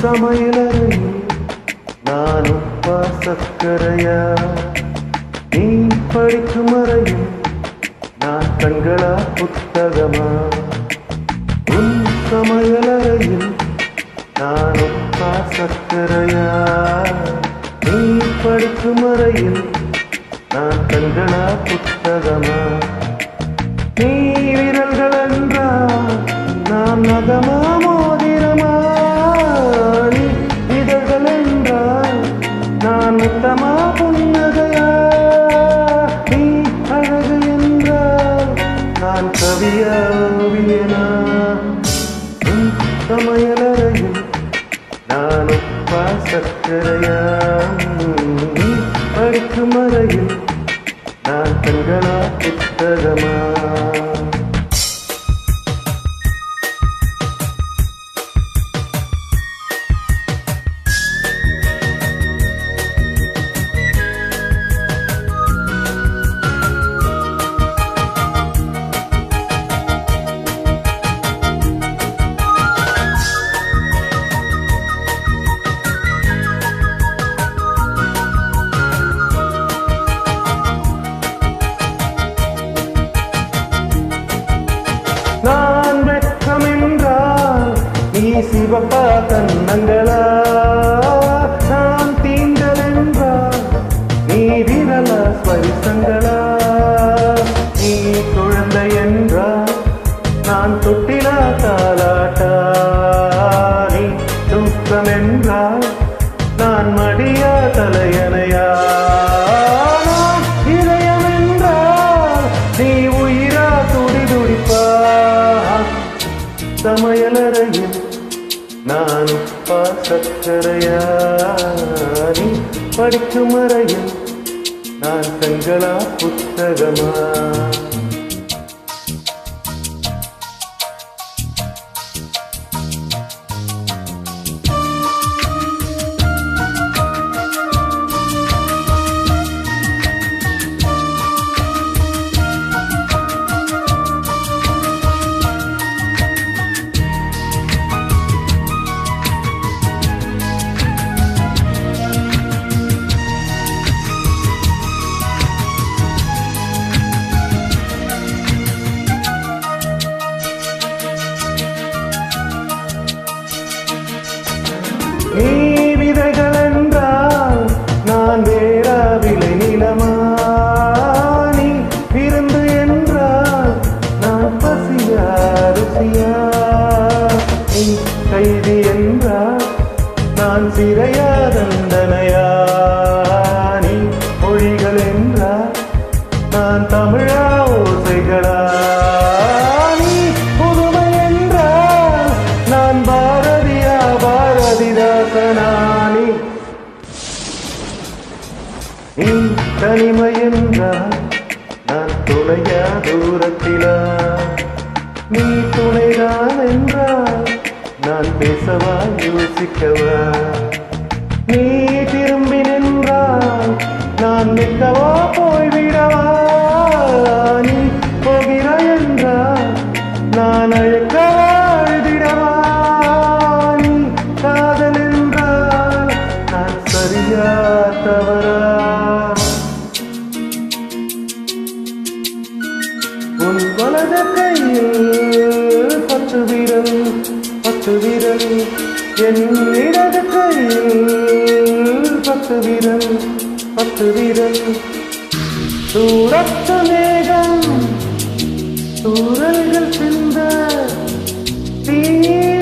சமையலறையில் நான் உப்பா சக்கரையா நீ படிக்கும் அறையில் நான் கண்களா புத்தகமா உன் சமையலறையில் நான் உப்பா சக்கரையா நீ படிக்கும் அறையில் நான் கண்களா புத்தகமா நீ விரல்கள் என்றால் நான் நகமா மோதிரமா நீ இதழ்கள் என்றால் நான் முத்தமா புன்னகையா நீ அழகு என்றால் நான் கவியா ஓவியனா உன் சமையலறையில் நான் உப்பா சக்கரையா நீ படிக்கும் அறையில் நான் கண்களா புத்தகமா நான் வெட்கம் என்றால் நீ சிவப்பா கண்ணங்களா நான் தீண்டல் என்றால் நீ விரலா ஸ்பரிசங்களா நீ குழந்தை என்றால் நான் தொட்டிலா தாலாட்டா நீ தூக்கம் என்றால் நான் மடியா தலையணையா நான் இதயம் என்றால் நீ உயிரா துடி துடிப்பா சமையலறையில் நான் உப்பா சக்கரையா நீ படிக்கும் அறையில் நான் கண்களா புத்தகமா நீ விதைகள் என்றால் நான் வேறா விளை நிலமா நீ விருந்து என்றால் நான் பசியா ருசியா நீ கைதி என்றால் நான் சிறையா தண்டனையா நீ மொழிகள் என்றால் நான் தமிழா ஓசைகளா நீ புதுமை என்றால் நான் பாரதியா பாரதிதாசனானி நீ தனிமை என்றால் நான் துணையா தூரத்திலா நீ துணைதான் என்றால் நான் பேசவா யோசிக்கவா நீ திரும்பி நின்றால் நான் நிற்கவா போய்விடவா நீ போகிறாய் என்றால் நான் அழைக்கவா அழுதிடவா நீ காதல் என்றால் நான் சரியா தவறா உன் வலது கையில் பத்து விரல் பத்து விரல் என் இடது கையில் பத்து விரல் பத்து விரல் தூரத்து மேகம் தூரல்கள் சிந்த தீ